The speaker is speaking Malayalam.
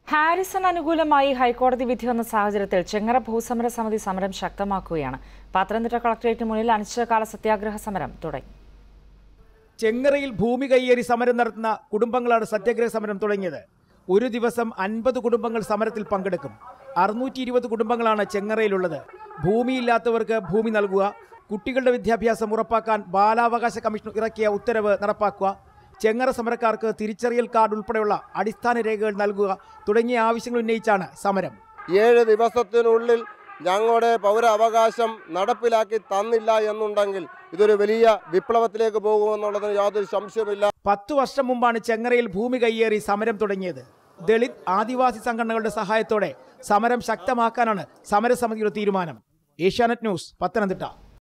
ഹാരിസൺ അനുകൂലമായി ഹൈക്കോടതി വിധി വന്ന സാഹചര്യത്തിൽ ചെങ്ങറ ഭൂസമര സമിതി സമരം ശക്തമാക്കുകയാണ് പത്തനംതിട്ട കളക്ടറേറ്റിന് മുന്നിൽ അനിശ്ചിതകാല സത്യാഗ്രഹ സമരം തുടങ്ങി ചെങ്ങറയിൽ ഭൂമി കയ്യേറി സമരം നടത്തുന്ന കുടുംബങ്ങളാണ് സത്യാഗ്രഹ സമരം തുടങ്ങിയത് ഒരു ദിവസം അൻപത് കുടുംബങ്ങൾ സമരത്തിൽ പങ്കെടുക്കും അറുന്നൂറ്റി ഇരുപത് കുടുംബങ്ങളാണ് ചെങ്ങറയിലുള്ളത് ഭൂമിയില്ലാത്തവർക്ക് ഭൂമി നൽകുക കുട്ടികളുടെ വിദ്യാഭ്യാസം ഉറപ്പാക്കാൻ ബാലാവകാശ കമ്മീഷൻ ഇറക്കിയ ഉത്തരവ് നടപ്പാക്കുക ചെങ്ങറ സമരക്കാർക്ക് തിരിച്ചറിയൽ കാർഡ് ഉൾപ്പെടെയുള്ള അടിസ്ഥാന രേഖകൾ നൽകുക തുടങ്ങിയ ആവശ്യങ്ങൾ ഉന്നയിച്ചാണ് സമരം ഏഴ് ദിവസത്തിനുള്ളിൽ ഞങ്ങളുടെ പൗരാവകാശം നടപ്പിലാക്കി തന്നില്ല എന്നുണ്ടെങ്കിൽ ഇതൊരു വലിയ വിപ്ലവത്തിലേക്ക് പോകുമെന്നുള്ളതിന് യാതൊരു സംശയമില്ല പത്തു വർഷം മുമ്പാണ് ചെങ്ങറയിൽ ഭൂമി കയ്യേറി സമരം തുടങ്ങിയത് ദളിത് ആദിവാസി സംഘടനകളുടെ സഹായത്തോടെ സമരം ശക്തമാക്കാനാണ് സമരസമിതിയുടെ തീരുമാനം ഏഷ്യാനെറ്റ് ന്യൂസ് പത്തനംതിട്ട